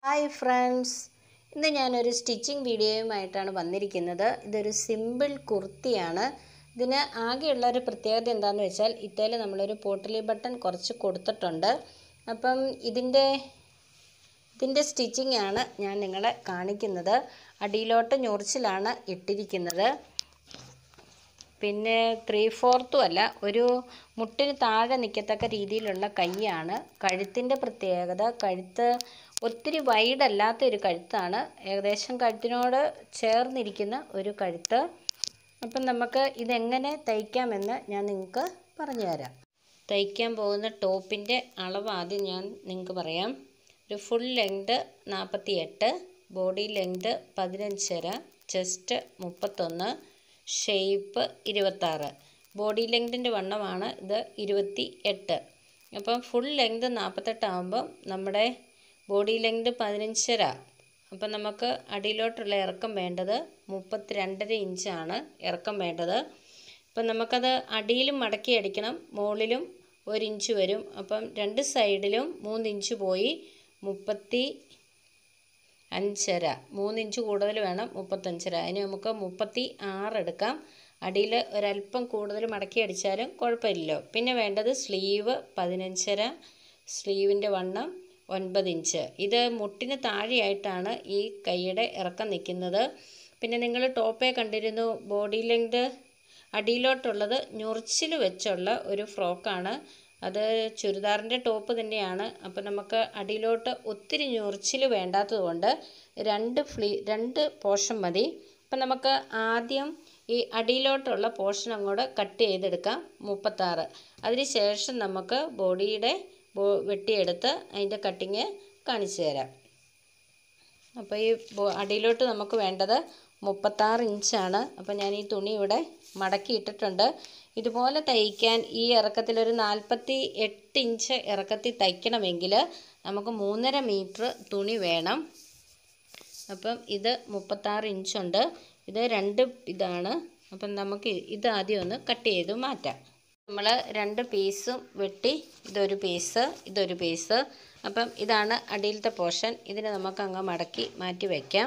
hi friends ഇന്ന് ഞാനൊരു stitching വീഡിയോയുമായിട്ടാണ് വന്നിരിക്കുന്നത് ഇതൊരു സിമ്പിൾ കുർത്തിയാണ് ഇതിന് ആകെയുള്ള ഒരു പ്രത്യേകത എന്താണെന്ന് വെച്ചാൽ ഇത്തേൽ നമ്മളൊരു പോട്ടലി ബട്ടൺ കുറച്ച് കൊടുത്തിട്ടുണ്ട് അപ്പം ഇതിൻ്റെ ഇതിൻ്റെ സ്റ്റിച്ചിങ് ആണ് ഞാൻ നിങ്ങളെ കാണിക്കുന്നത് അടിയിലോട്ട് ഞൊറിച്ചിലാണ് ഇട്ടിരിക്കുന്നത് പിന്നെ ത്രീ ഫോർത്തും അല്ല ഒരു മുട്ടിന് താഴെ നിൽക്കത്തക്ക രീതിയിലുള്ള കൈയാണ് കഴുത്തിൻ്റെ പ്രത്യേകത കഴുത്ത് ഒത്തിരി വൈഡ് അല്ലാത്ത ഒരു കഴുത്താണ് ഏകദേശം കഴുത്തിനോട് ചേർന്നിരിക്കുന്ന ഒരു കഴുത്ത് അപ്പം നമുക്ക് ഇതെങ്ങനെ തയ്ക്കാമെന്ന് ഞാൻ നിങ്ങൾക്ക് പറഞ്ഞു തരാം തയ്ക്കാൻ പോകുന്ന ടോപ്പിൻ്റെ അളവ് ആദ്യം ഞാൻ നിങ്ങൾക്ക് പറയാം ഒരു ഫുൾ ലെങ്ത് നാൽപ്പത്തി എട്ട് ബോഡി ലെങ്ത് പതിനഞ്ചര ചെസ്റ്റ് മുപ്പത്തൊന്ന് ഷേപ്പ് ഇരുപത്താറ് ബോഡി ലെങ്തിൻ്റെ വണ്ണമാണ് ഇത് ഇരുപത്തി എട്ട് അപ്പം ഫുൾ ലെങ്ത് നാൽപ്പത്തെട്ടാകുമ്പം നമ്മുടെ ബോഡി ലെങ്ത് പതിനഞ്ചര അപ്പം നമുക്ക് അടിയിലോട്ടുള്ള ഇറക്കം വേണ്ടത് മുപ്പത്തി രണ്ടര ഇഞ്ചാണ് ഇറക്കം വേണ്ടത് അപ്പം നമുക്കത് അടിയിലും മടക്കി അടിക്കണം മുകളിലും ഒരു ഇഞ്ച് വരും അപ്പം രണ്ട് സൈഡിലും മൂന്ന് ഇഞ്ച് പോയി മുപ്പത്തി അഞ്ചര മൂന്ന് ഇഞ്ച് കൂടുതൽ വേണം മുപ്പത്തഞ്ചര അതിന് നമുക്ക് മുപ്പത്തി ആറ് എടുക്കാം അടിയിൽ ഒരല്പം കൂടുതൽ മടക്കി അടിച്ചാലും കുഴപ്പമില്ലല്ലോ പിന്നെ വേണ്ടത് സ്ലീവ് പതിനഞ്ചര സ്ലീവിൻ്റെ വണ്ണം ഒൻപത് ഇഞ്ച് ഇത് മുട്ടിന് താഴെയായിട്ടാണ് ഈ കൈയുടെ ഇറക്കം നിൽക്കുന്നത് പിന്നെ നിങ്ങൾ ടോപ്പേ കണ്ടിരുന്നു ബോഡി ലെങ്ത് അടിയിലോട്ടുള്ളത് ഞൊറിച്ചിൽ വെച്ചുള്ള ഒരു ഫ്രോക്കാണ് അത് ചുരിദാറിൻ്റെ ടോപ്പ് തന്നെയാണ് അപ്പോൾ നമുക്ക് അടിയിലോട്ട് ഒത്തിരി ഞൊറിച്ചിൽ വേണ്ടാത്തതുകൊണ്ട് രണ്ട് ഫ്ലീ രണ്ട് പോർഷൻ മതി അപ്പം നമുക്ക് ആദ്യം ഈ അടിയിലോട്ടുള്ള പോർഷൻ അങ്ങോട്ട് കട്ട് ചെയ്തെടുക്കാം മുപ്പത്താറ് അതിന് ശേഷം നമുക്ക് ബോഡിയുടെ ബോ വെട്ടിയെടുത്ത് അതിൻ്റെ കട്ടിങ് കാണിച്ചു തരാം അപ്പോൾ ഈ അടിയിലോട്ട് നമുക്ക് വേണ്ടത് മുപ്പത്താറ് ഇഞ്ചാണ് അപ്പോൾ ഞാൻ ഈ തുണി ഇവിടെ മടക്കി ഇട്ടിട്ടുണ്ട് ഇതുപോലെ തയ്ക്കാൻ ഈ ഇറക്കത്തിലൊരു നാൽപ്പത്തി എട്ട് ഇഞ്ച് ഇറക്കത്തിൽ തയ്ക്കണമെങ്കിൽ നമുക്ക് മൂന്നര മീറ്റർ തുണി വേണം അപ്പം ഇത് മുപ്പത്താറ് ഇഞ്ചുണ്ട് ഇത് രണ്ട് ഇതാണ് അപ്പം നമുക്ക് ഇത് ആദ്യം ഒന്ന് കട്ട് ചെയ്ത് മാറ്റാം നമ്മൾ രണ്ട് പീസും വെട്ടി ഇതൊരു പീസ് ഇതൊരു പീസ് അപ്പം ഇതാണ് അടിയിലത്തെ പോർഷൻ ഇതിനെ നമുക്ക് അങ്ങ് മടക്കി മാറ്റി വയ്ക്കാം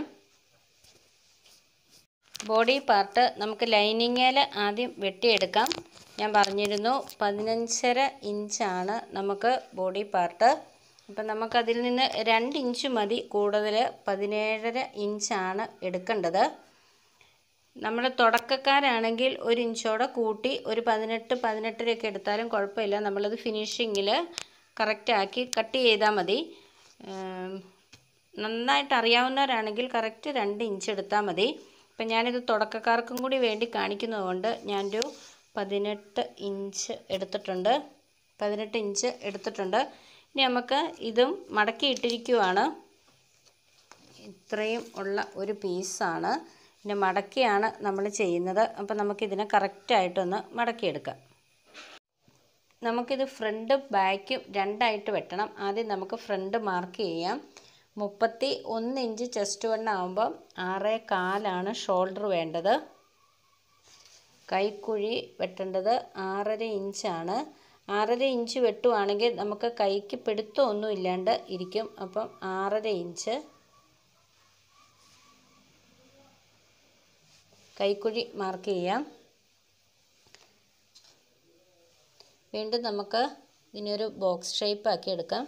ബോഡി പാർട്ട് നമുക്ക് ലൈനിങ്ങിൽ ആദ്യം വെട്ടിയെടുക്കാം ഞാൻ പറഞ്ഞിരുന്നു പതിനഞ്ചര ഇഞ്ചാണ് നമുക്ക് ബോഡി പാർട്ട് അപ്പം നമുക്കതിൽ നിന്ന് രണ്ട് ഇഞ്ച് മതി കൂടുതൽ പതിനേഴര ഇഞ്ചാണ് എടുക്കേണ്ടത് നമ്മൾ തുടക്കക്കാരാണെങ്കിൽ ഒരു ഇഞ്ചോടെ കൂട്ടി ഒരു പതിനെട്ട് പതിനെട്ടരയൊക്കെ എടുത്താലും കുഴപ്പമില്ല നമ്മളത് ഫിനിഷിങ്ങിൽ കറക്റ്റാക്കി കട്ട് ചെയ്താൽ മതി നന്നായിട്ട് അറിയാവുന്നവരാണെങ്കിൽ കറക്റ്റ് രണ്ട് ഇഞ്ച് എടുത്താൽ മതി അപ്പം ഞാനിത് തുടക്കക്കാർക്കും കൂടി വേണ്ടി കാണിക്കുന്നതുകൊണ്ട് ഞാനൊരു പതിനെട്ട് ഇഞ്ച് എടുത്തിട്ടുണ്ട് പതിനെട്ട് ഇഞ്ച് എടുത്തിട്ടുണ്ട് ഇനി നമുക്ക് ഇതും മടക്കി ഇട്ടിരിക്കുവാണ് ഇത്രയും ഉള്ള ഒരു പീസാണ് പിന്നെ മടക്കിയാണ് നമ്മൾ ചെയ്യുന്നത് അപ്പോൾ നമുക്കിതിനെ കറക്റ്റായിട്ടൊന്ന് മടക്കിയെടുക്കാം നമുക്കിത് ഫ്രണ്ട് ബാക്കും രണ്ടായിട്ട് വെട്ടണം ആദ്യം നമുക്ക് ഫ്രണ്ട് മാർക്ക് ചെയ്യാം മുപ്പത്തി ഒന്ന് ഇഞ്ച് ചെസ്റ്റ് വണ്ണം ആകുമ്പം ആറ് കാലാണ് ഷോൾഡർ വേണ്ടത് കൈക്കുഴി വെട്ടേണ്ടത് ആറര ഇഞ്ചാണ് ആറര ഇഞ്ച് വെട്ടുവാണെങ്കിൽ നമുക്ക് കൈക്ക് പിടുത്തമൊന്നും ഇല്ലാണ്ട് ഇരിക്കും അപ്പം ആറര ഇഞ്ച് കൈക്കുഴി മാർക്ക് ചെയ്യാം വീണ്ടും നമുക്ക് ഇതിനൊരു ബോക്സ് ഷേപ്പ് ആക്കി എടുക്കാം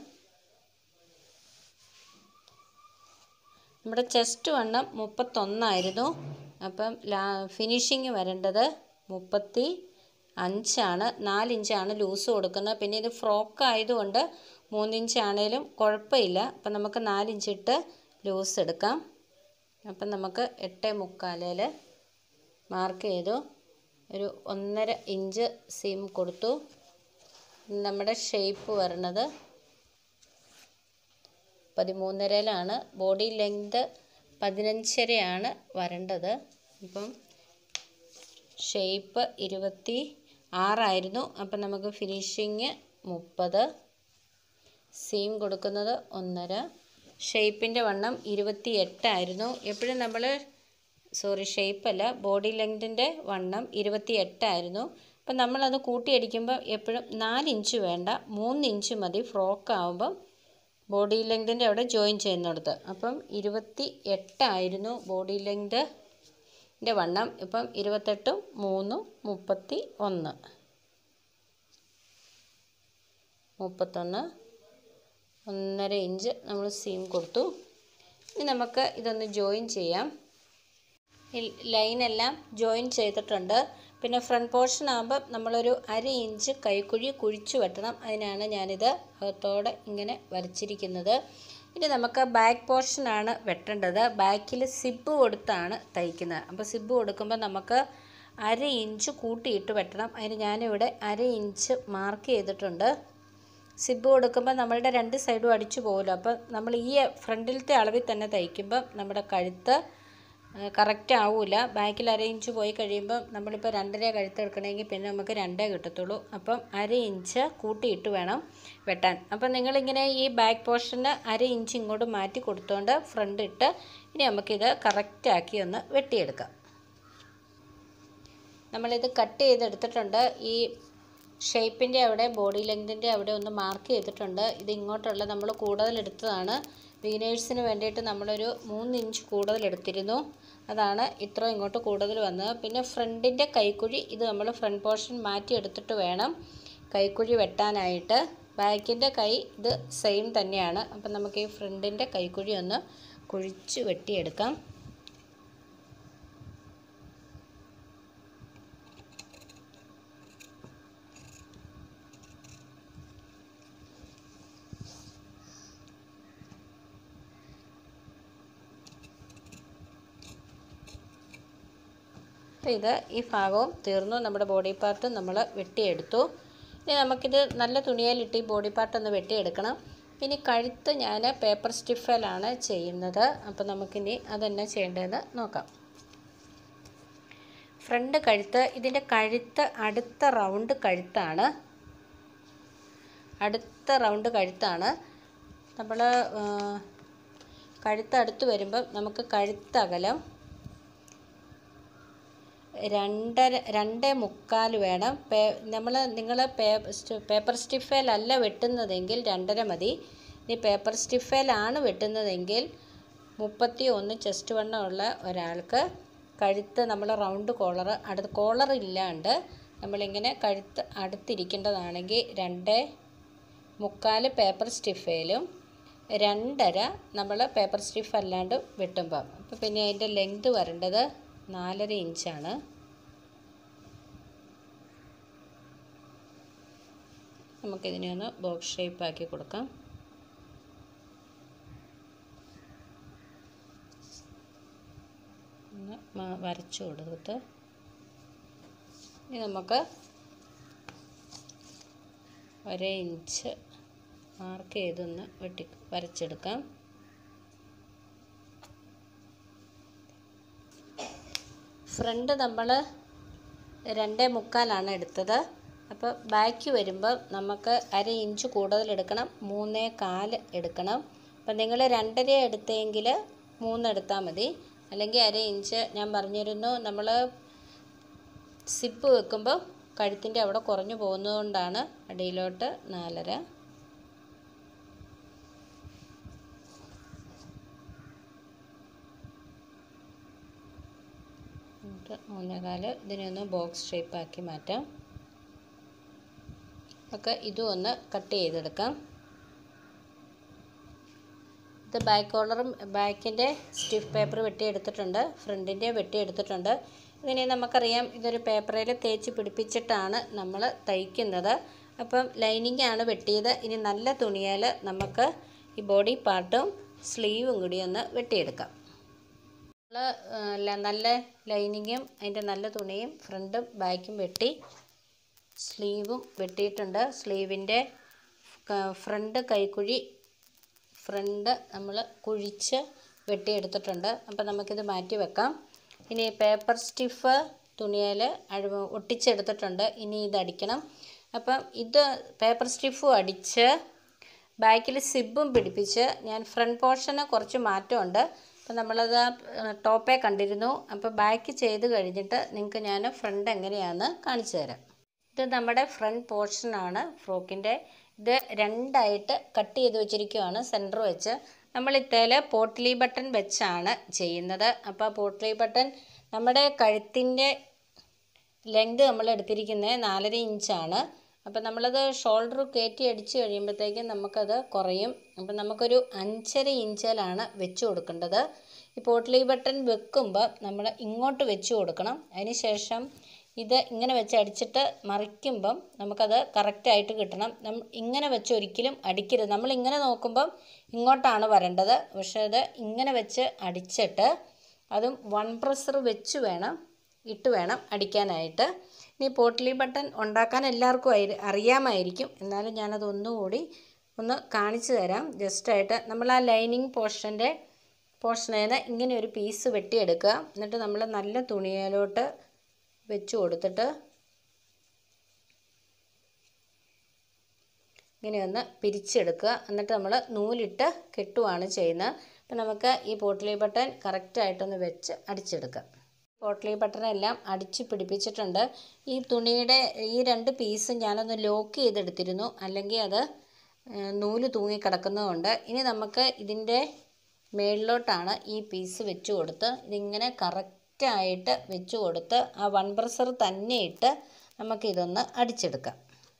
നമ്മുടെ ചെസ്റ്റ് വണ്ണം മുപ്പത്തൊന്നായിരുന്നു അപ്പം ലാ ഫിനിഷിങ് വരേണ്ടത് മുപ്പത്തി അഞ്ചാണ് നാലിഞ്ചാണ് ലൂസ് കൊടുക്കുന്നത് പിന്നെ ഇത് ഫ്രോക്ക് ആയതുകൊണ്ട് മൂന്നിഞ്ചാണേലും കുഴപ്പമില്ല അപ്പം നമുക്ക് നാലിഞ്ചിട്ട് ലൂസ് എടുക്കാം അപ്പം നമുക്ക് എട്ട് മുക്കാലിൽ മാർക്ക് ചെയ്തു ഒരു ഒന്നര ഇഞ്ച് സീം കൊടുത്തു നമ്മുടെ ഷേപ്പ് വരണത് പതിമൂന്നരയിലാണ് ബോഡി ലെങ്ത് പതിനഞ്ചരയാണ് വരേണ്ടത് ഇപ്പം ഷേപ്പ് ഇരുപത്തി ആറായിരുന്നു അപ്പം നമുക്ക് ഫിനിഷിങ് മുപ്പത് സീം കൊടുക്കുന്നത് ഒന്നര ഷേപ്പിൻ്റെ വണ്ണം ഇരുപത്തി എട്ടായിരുന്നു എപ്പോഴും നമ്മൾ സോറി ഷേപ്പല്ല ബോഡി ലെങ്തിൻ്റെ വണ്ണം ഇരുപത്തി എട്ടായിരുന്നു അപ്പം നമ്മളത് കൂട്ടിയടിക്കുമ്പോൾ എപ്പോഴും നാല് ഇഞ്ച് വേണ്ട മൂന്ന് ഇഞ്ച് മതി ഫ്രോക്ക് ആകുമ്പം ബോഡി ലെങ്തിൻ്റെ അവിടെ ജോയിൻ ചെയ്യുന്നിടത്ത് അപ്പം ഇരുപത്തി എട്ടായിരുന്നു ബോഡി ലെങ്തിൻ്റെ വണ്ണം ഇപ്പം ഇരുപത്തെട്ടും മൂന്നും മുപ്പത്തി ഒന്ന് മുപ്പത്തൊന്ന് ഒന്നര ഇഞ്ച് നമ്മൾ സീം കൊടുത്തു ഇനി നമുക്ക് ഇതൊന്ന് ജോയിൻ ചെയ്യാം ഈ ലൈനെല്ലാം ജോയിൻ ചെയ്തിട്ടുണ്ട് പിന്നെ ഫ്രണ്ട് പോർഷൻ ആകുമ്പോൾ നമ്മളൊരു അര ഇഞ്ച് കൈക്കുഴി കുഴിച്ചു വെട്ടണം അതിനാണ് ഞാനിത് അകത്തോടെ ഇങ്ങനെ വരച്ചിരിക്കുന്നത് ഇനി നമുക്ക് ബാക്ക് പോർഷനാണ് വെട്ടേണ്ടത് ബാക്കിൽ സിബ് കൊടുത്താണ് തയ്ക്കുന്നത് അപ്പോൾ സിബ് കൊടുക്കുമ്പോൾ നമുക്ക് അര ഇഞ്ച് കൂട്ടിയിട്ട് വെട്ടണം അതിന് ഞാനിവിടെ അര ഇഞ്ച് മാർക്ക് ചെയ്തിട്ടുണ്ട് സിബ് കൊടുക്കുമ്പോൾ നമ്മളുടെ രണ്ട് സൈഡും അടിച്ചു പോകുമല്ലോ അപ്പോൾ നമ്മൾ ഈ ഫ്രണ്ടിലത്തെ അളവിൽ തന്നെ തയ്ക്കുമ്പോൾ നമ്മുടെ കഴുത്ത് കറക്റ്റ് ആവില്ല ബാക്കിൽ അര ഇഞ്ച് പോയി കഴിയുമ്പോൾ നമ്മളിപ്പോൾ രണ്ടര കഴുത്ത് എടുക്കണമെങ്കിൽ പിന്നെ നമുക്ക് രണ്ടേ കിട്ടത്തുള്ളൂ അപ്പം അര ഇഞ്ച് കൂട്ടിയിട്ട് വേണം വെട്ടാൻ അപ്പം നിങ്ങളിങ്ങനെ ഈ ബാക്ക് പോർഷന് അര ഇഞ്ച് ഇങ്ങോട്ട് മാറ്റി കൊടുത്തുകൊണ്ട് ഫ്രണ്ട് ഇട്ട് ഇനി നമുക്കിത് കറക്റ്റാക്കി ഒന്ന് വെട്ടിയെടുക്കാം നമ്മളിത് കട്ട് ചെയ്തെടുത്തിട്ടുണ്ട് ഈ ഷേപ്പിൻ്റെ അവിടെ ബോഡി ലെങ്തിൻ്റെ അവിടെ ഒന്ന് മാർക്ക് ചെയ്തിട്ടുണ്ട് ഇത് ഇങ്ങോട്ടുള്ള നമ്മൾ കൂടുതൽ എടുത്തതാണ് ബിഗിനേഴ്സിന് വേണ്ടിയിട്ട് നമ്മളൊരു മൂന്ന് ഇഞ്ച് കൂടുതൽ എടുത്തിരുന്നു അതാണ് ഇത്ര ഇങ്ങോട്ട് കൂടുതൽ വന്നത് പിന്നെ ഫ്രണ്ടിൻ്റെ കൈക്കുഴി ഇത് നമ്മൾ ഫ്രണ്ട് പോർഷൻ മാറ്റി എടുത്തിട്ട് വേണം കൈക്കുഴി വെട്ടാനായിട്ട് ബാക്കിൻ്റെ കൈ ഇത് സെയിം തന്നെയാണ് അപ്പം നമുക്ക് ഈ ഫ്രണ്ടിൻ്റെ കൈക്കുഴി ഒന്ന് കുഴിച്ച് വെട്ടിയെടുക്കാം അപ്പോൾ ഇത് ഈ ഭാഗവും തീർന്നു നമ്മുടെ ബോഡി പാർട്ട് നമ്മൾ വെട്ടിയെടുത്തു ഇനി നമുക്കിത് നല്ല തുണിയിലിട്ട് ഈ ബോഡി പാർട്ട് ഒന്ന് വെട്ടിയെടുക്കണം ഇനി കഴുത്ത് ഞാൻ പേപ്പർ സ്റ്റിഫലാണ് ചെയ്യുന്നത് അപ്പോൾ നമുക്കിനി അതെന്നെ ചെയ്യേണ്ടതെന്ന് നോക്കാം ഫ്രണ്ട് കഴുത്ത് ഇതിൻ്റെ കഴുത്ത് അടുത്ത റൗണ്ട് കഴുത്താണ് അടുത്ത റൗണ്ട് കഴുത്താണ് നമ്മൾ കഴുത്ത് അടുത്ത് വരുമ്പം നമുക്ക് കഴുത്തകലം രണ്ടര രണ്ടേ മുക്കാൽ വേണം പേ നമ്മൾ നിങ്ങൾ പേപ്പർ സ്റ്റിഫേലല്ല വെട്ടുന്നതെങ്കിൽ രണ്ടര മതി ഇനി പേപ്പർ സ്റ്റിഫേലാണ് വെട്ടുന്നതെങ്കിൽ മുപ്പത്തി ഒന്ന് ചെസ്റ്റ് വണ്ണമുള്ള ഒരാൾക്ക് കഴുത്ത് നമ്മൾ റൗണ്ട് കോളർ അടുത്ത് കോളർ ഇല്ലാണ്ട് നമ്മളിങ്ങനെ കഴുത്ത് അടുത്തിരിക്കേണ്ടതാണെങ്കിൽ രണ്ടേ മുക്കാൽ പേപ്പർ സ്റ്റിഫേലും രണ്ടര നമ്മൾ പേപ്പർ സ്റ്റിഫ് അല്ലാണ്ട് വെട്ടുമ്പം അപ്പോൾ പിന്നെ അതിൻ്റെ ലെങ്ത് വരേണ്ടത് നാലര ഇഞ്ചാണ് നമുക്കിതിനെ ഒന്ന് ബോക്സ് ഷേപ്പ് ആക്കി കൊടുക്കാം ഒന്ന് വരച്ചു കൊടുത്തിട്ട് ഇനി നമുക്ക് ഒരേ ഇഞ്ച് മാർക്ക് ചെയ്തൊന്ന് വെട്ടി വരച്ചെടുക്കാം ഫ്രണ്ട് നമ്മൾ രണ്ടേ മുക്കാലാണ് എടുത്തത് അപ്പോൾ ബാക്ക് വരുമ്പോൾ നമുക്ക് അര ഇഞ്ച് കൂടുതൽ എടുക്കണം മൂന്നേ കാല് എടുക്കണം അപ്പം നിങ്ങൾ രണ്ടര എടുത്തെങ്കിൽ മൂന്നെടുത്താൽ മതി അല്ലെങ്കിൽ അര ഇഞ്ച് ഞാൻ പറഞ്ഞിരുന്നു നമ്മൾ സിപ്പ് വെക്കുമ്പോൾ കഴുത്തിൻ്റെ അവിടെ കുറഞ്ഞു പോകുന്നതുകൊണ്ടാണ് അടിയിലോട്ട് നാലര എന്നിട്ട് മൂന്നേകാല് ഇതിനെ ഒന്ന് ബോക്സ് ഷേപ്പാക്കി മാറ്റാം ഒക്കെ ഇതും ഒന്ന് കട്ട് ചെയ്തെടുക്കാം ഇത് ബാക്ക് കോളറും ബാക്കിൻ്റെ സ്റ്റിഫ് പേപ്പർ വെട്ടിയെടുത്തിട്ടുണ്ട് ഫ്രണ്ടിൻ്റെ വെട്ടിയെടുത്തിട്ടുണ്ട് ഇതിനെ നമുക്കറിയാം ഇതൊരു പേപ്പറിൽ തേച്ച് പിടിപ്പിച്ചിട്ടാണ് നമ്മൾ തയ്ക്കുന്നത് അപ്പം ലൈനിങ് ആണ് വെട്ടിയത് ഇനി നല്ല തുണിയാൽ നമുക്ക് ഈ ബോഡി പാർട്ടും സ്ലീവും കൂടി ഒന്ന് വെട്ടിയെടുക്കാം നമ്മൾ നല്ല ലൈനിങ്ങും അതിൻ്റെ നല്ല തുണിയും ഫ്രണ്ടും ബാക്കും വെട്ടി സ്ലീവും വെട്ടിയിട്ടുണ്ട് സ്ലീവിൻ്റെ ഫ്രണ്ട് കൈക്കുഴി ഫ്രണ്ട് നമ്മൾ കുഴിച്ച് വെട്ടിയെടുത്തിട്ടുണ്ട് അപ്പോൾ നമുക്കിത് മാറ്റി വെക്കാം ഇനി പേപ്പർ സ്റ്റിഫ് തുണിയിൽ അഴ ഒട്ടിച്ചെടുത്തിട്ടുണ്ട് ഇനി ഇത് അടിക്കണം അപ്പം ഇത് പേപ്പർ സ്റ്റിഫും അടിച്ച് ബാക്കിൽ സിബും പിടിപ്പിച്ച് ഞാൻ ഫ്രണ്ട് പോർഷന് കുറച്ച് മാറ്റമുണ്ട് അപ്പോൾ നമ്മളത് ടോപ്പേ കണ്ടിരുന്നു അപ്പോൾ ബാക്ക് ചെയ്ത് കഴിഞ്ഞിട്ട് നിങ്ങൾക്ക് ഞാൻ ഫ്രണ്ട് എങ്ങനെയാണെന്ന് കാണിച്ചു തരാം ഇത് നമ്മുടെ ഫ്രണ്ട് പോർഷനാണ് ഫ്രോക്കിൻ്റെ ഇത് രണ്ടായിട്ട് കട്ട് ചെയ്ത് വെച്ചിരിക്കുകയാണ് സെൻറ്റർ വെച്ച് നമ്മൾ ഇത്തേൽ പോട്ട്ലി ബട്ടൺ വെച്ചാണ് ചെയ്യുന്നത് അപ്പോൾ പോട്ട്ലി ബട്ടൺ നമ്മുടെ കഴുത്തിൻ്റെ ലെങ്ത് നമ്മൾ എടുത്തിരിക്കുന്നത് നാലര ഇഞ്ചാണ് അപ്പം നമ്മളത് ഷോൾഡർ കയറ്റി അടിച്ച് കഴിയുമ്പോഴത്തേക്കും നമുക്കത് കുറയും അപ്പം നമുക്കൊരു അഞ്ചര ഇഞ്ചിലാണ് വെച്ച് കൊടുക്കേണ്ടത് ഈ പോട്ട്ലി ബട്ടൺ വെക്കുമ്പോൾ നമ്മൾ ഇങ്ങോട്ട് വെച്ച് കൊടുക്കണം അതിന് ശേഷം ഇത് ഇങ്ങനെ വെച്ച് അടിച്ചിട്ട് മറിക്കുമ്പം നമുക്കത് കറക്റ്റായിട്ട് കിട്ടണം നം ഇങ്ങനെ വെച്ച് ഒരിക്കലും അടിക്കരുത് നമ്മൾ ഇങ്ങനെ നോക്കുമ്പം ഇങ്ങോട്ടാണ് വരേണ്ടത് പക്ഷേ അത് ഇങ്ങനെ വെച്ച് അടിച്ചിട്ട് അതും വൺ പ്രഷർ വെച്ച് വേണം ഇട്ട് വേണം അടിക്കാനായിട്ട് ഇനി പോട്ട്ലി ബട്ടൺ ഉണ്ടാക്കാൻ എല്ലാവർക്കും ആയി അറിയാമായിരിക്കും എന്നാലും ഞാനത് ഒന്നുകൂടി ഒന്ന് കാണിച്ചു തരാം ജസ്റ്റായിട്ട് നമ്മൾ ആ ലൈനിങ് പോർഷൻ്റെ പോർഷനിൽ നിന്ന് ഇങ്ങനെ ഒരു പീസ് വെട്ടിയെടുക്കുക എന്നിട്ട് നമ്മൾ നല്ല തുണിയിലോട്ട് വെച്ച് കൊടുത്തിട്ട് ഇങ്ങനെ ഒന്ന് പിരിച്ചെടുക്കുക എന്നിട്ട് നമ്മൾ നൂലിട്ട് കെട്ടുവാണ് ചെയ്യുന്നത് അപ്പം നമുക്ക് ഈ പോട്ട്ലി ബട്ടൺ കറക്റ്റായിട്ടൊന്ന് വെച്ച് അടിച്ചെടുക്കാം പോട്ട്ലി ബട്ടണെല്ലാം അടിച്ച് പിടിപ്പിച്ചിട്ടുണ്ട് ഈ തുണിയുടെ ഈ രണ്ട് പീസും ഞാനൊന്ന് ലോക്ക് ചെയ്തെടുത്തിരുന്നു അല്ലെങ്കിൽ അത് നൂല് തൂങ്ങിക്കിടക്കുന്നതുകൊണ്ട് ഇനി നമുക്ക് ഇതിൻ്റെ മേളിലോട്ടാണ് ഈ പീസ് വെച്ച് കൊടുത്ത് ഇതിങ്ങനെ കറക്റ്റായിട്ട് വെച്ച് കൊടുത്ത് ആ വൺ ബ്രസർ തന്നെ ഇട്ട് നമുക്കിതൊന്ന് അടിച്ചെടുക്കാം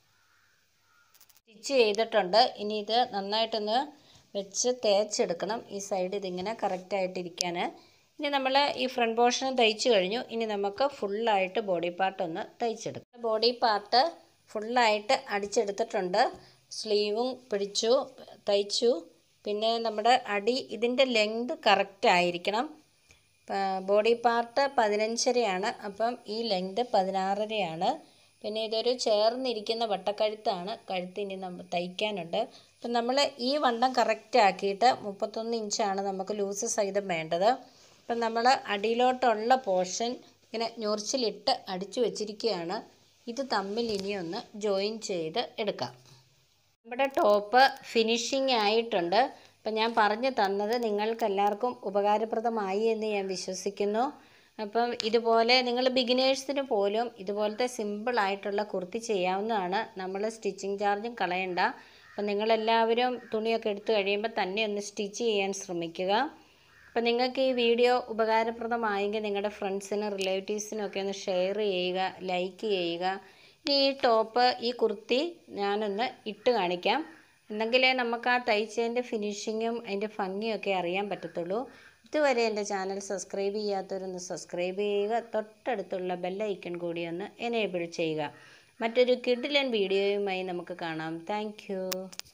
സ്റ്റിച്ച് ചെയ്തിട്ടുണ്ട് ഇനി ഇത് നന്നായിട്ടൊന്ന് വെച്ച് തേച്ചെടുക്കണം ഈ സൈഡ് ഇതിങ്ങനെ കറക്റ്റായിട്ടിരിക്കാൻ ഇനി നമ്മൾ ഈ ഫ്രണ്ട് പോർഷൻ തയ്ച്ചു കഴിഞ്ഞു ഇനി നമുക്ക് ഫുള്ളായിട്ട് ബോഡി പാർട്ട് ഒന്ന് തയ്ച്ചെടുക്കാം ബോഡി പാർട്ട് ഫുള്ളായിട്ട് അടിച്ചെടുത്തിട്ടുണ്ട് സ്ലീവും പിടിച്ചു തയ്ച്ചു പിന്നെ നമ്മുടെ അടി ഇതിൻ്റെ ലെങ്ത് കറക്റ്റ് ആയിരിക്കണം ബോഡി പാർട്ട് പതിനഞ്ചരയാണ് അപ്പം ഈ ലെങ്ത് പതിനാറരയാണ് പിന്നെ ഇതൊരു ചേർന്നിരിക്കുന്ന വട്ടക്കഴുത്താണ് കഴുത്ത് ഇനി നമ്മൾ തയ്ക്കാനുണ്ട് അപ്പം നമ്മൾ ഈ വണ്ണം കറക്റ്റ് ആക്കിയിട്ട് മുപ്പത്തൊന്ന് ഇഞ്ചാണ് നമുക്ക് ലൂസ് സഹിതം വേണ്ടത് അപ്പം നമ്മൾ അടിയിലോട്ടുള്ള പോർഷൻ ഇങ്ങനെ ഞൊറിച്ചിലിട്ട് അടിച്ചു വെച്ചിരിക്കുകയാണ് ഇത് തമ്മിൽ ഇനി ഒന്ന് ജോയിൻ ചെയ്ത് എടുക്കാം നമ്മുടെ ടോപ്പ് ഫിനിഷിംഗ് ആയിട്ടുണ്ട് അപ്പം ഞാൻ പറഞ്ഞു തന്നത് നിങ്ങൾക്കെല്ലാവർക്കും ഉപകാരപ്രദമായി എന്ന് ഞാൻ വിശ്വസിക്കുന്നു അപ്പം ഇതുപോലെ നിങ്ങൾ ബിഗിനേഴ്സിന് പോലും ഇതുപോലത്തെ സിമ്പിളായിട്ടുള്ള കുർത്തി ചെയ്യാവുന്നതാണ് നമ്മൾ സ്റ്റിച്ചിങ് ചാർജും കളയണ്ട അപ്പം നിങ്ങളെല്ലാവരും തുണിയൊക്കെ എടുത്തു കഴിയുമ്പോൾ തന്നെ ഒന്ന് സ്റ്റിച്ച് ചെയ്യാൻ ശ്രമിക്കുക അപ്പം നിങ്ങൾക്ക് ഈ വീഡിയോ ഉപകാരപ്രദമായെങ്കിൽ നിങ്ങളുടെ ഫ്രണ്ട്സിനും റിലേറ്റീവ്സിനും ഒക്കെ ഒന്ന് ഷെയർ ചെയ്യുക ലൈക്ക് ചെയ്യുക ഇനി ഈ ടോപ്പ് ഈ കുർത്തി ഞാനൊന്ന് ഇട്ട് കാണിക്കാം എന്നെങ്കിലേ നമുക്ക് ആ തയ്ച്ചതിൻ്റെ ഫിനിഷിങ്ങും അതിൻ്റെ ഭംഗിയൊക്കെ അറിയാൻ പറ്റത്തുള്ളൂ ഇതുവരെ എൻ്റെ ചാനൽ സബ്സ്ക്രൈബ് ചെയ്യാത്തവരൊന്ന് സബ്സ്ക്രൈബ് ചെയ്യുക തൊട്ടടുത്തുള്ള ബെല്ലൈക്കൺ കൂടി ഒന്ന് എനേബിൾ ചെയ്യുക മറ്റൊരു കിഡിലൻ വീഡിയോയുമായി നമുക്ക് കാണാം താങ്ക്